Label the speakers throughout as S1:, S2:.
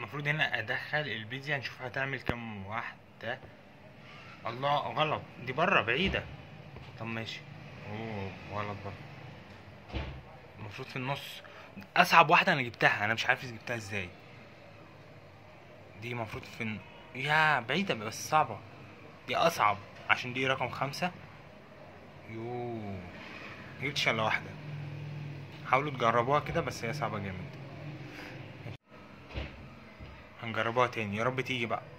S1: المفروض هنا ادخل البيتزا نشوف هتعمل كام واحدة الله غلط دي بره بعيدة طب ماشي اوه غلط بره المفروض في النص اصعب واحدة انا جبتها انا مش عارف جبتها ازاي دي المفروض في الن- يا بعيدة بس صعبة دي اصعب عشان دي رقم خمسة يوه مجبتش الا واحدة حاولوا تجربوها كده بس هي صعبة جامد هنجربوها تاني يا رب تيجي بقى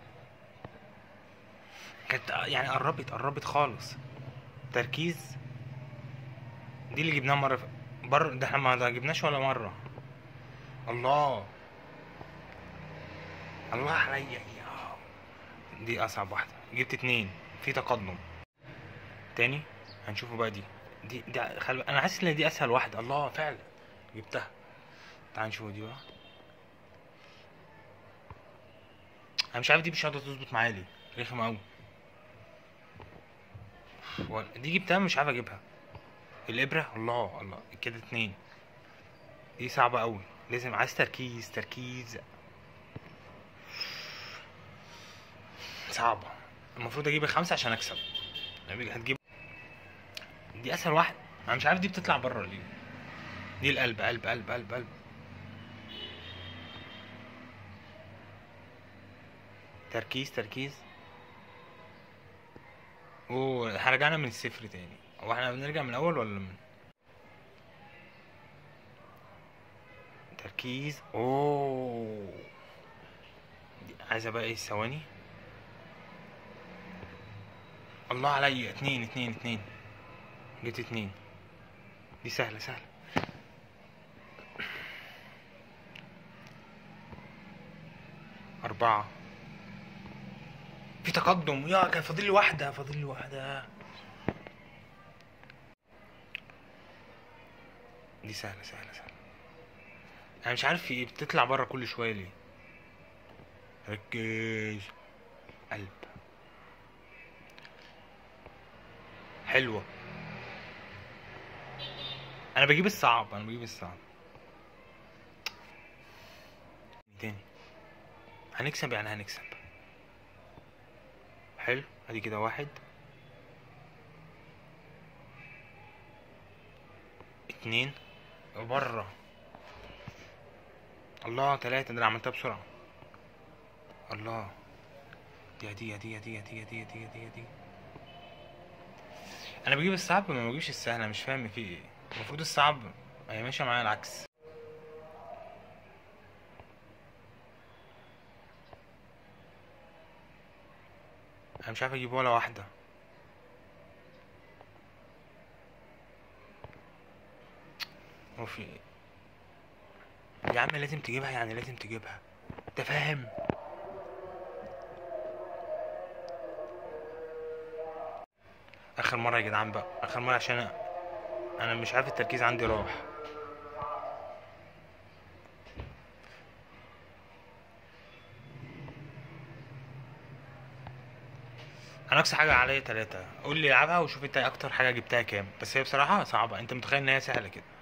S1: كانت يعني قربت قربت خالص تركيز دي اللي جبناها مرة ف... بر ده احنا ما ده جبناش ولا مرة الله الله عليا يا دي أصعب واحدة جبت اتنين في تقدم تاني هنشوفه بقى دي دي دي خل... أنا حاسس إن دي أسهل واحدة الله فعلا جبتها تعال نشوف دي بقى انا مش عارف دي مش هتقدر تظبط معايا ليه رخمة اوي و- دي جبتها مش عارف اجيبها الابرة الله الله كده اتنين دي صعبة اوي لازم عايز تركيز تركيز صعبة المفروض اجيب الخمسة عشان اكسب يعني هتجيب دي اسهل واحدة انا مش عارف دي بتطلع بره ليه دي القلب قلب قلب قلب قلب تركيز تركيز اوه احنا رجعنا من الصفر تاني هو احنا بنرجع من الاول ولا من تركيز اوه دي عايزه بقى ايه ثواني الله عليا اتنين اتنين اتنين جبت اتنين دي سهلة سهلة أربعة في تقدم يا كان فاضل لي واحدة فاضل لي واحدة دي سهلة سهلة سهلة أنا مش عارف في إيه بتطلع بره كل شوية ليه ركز قلب حلوة أنا بجيب الصعب أنا بجيب الصعب تاني هنكسب يعني هنكسب حلو ادي كده واحد اتنين بره الله تلاتة ده انا عملتها بسرعة الله دي دي دي دي دي دي دي دي دي انا بجيب الصعب ما بجيبش السهل انا مش فاهم في ايه المفروض الصعب هي ماشية معايا العكس انا مش عارف اجيب ولا واحدة هو في إيه؟ يا عم لازم تجيبها يعني لازم تجيبها انت فاهم اخر مرة يا جدعان بقى اخر مرة عشان انا انا مش عارف التركيز عندي راح انا اقصى حاجه عليا تلاتة قول لي العبها وشوف انت اكتر حاجه جبتها كام بس هي بصراحه صعبه انت متخيل ان هي سهله كده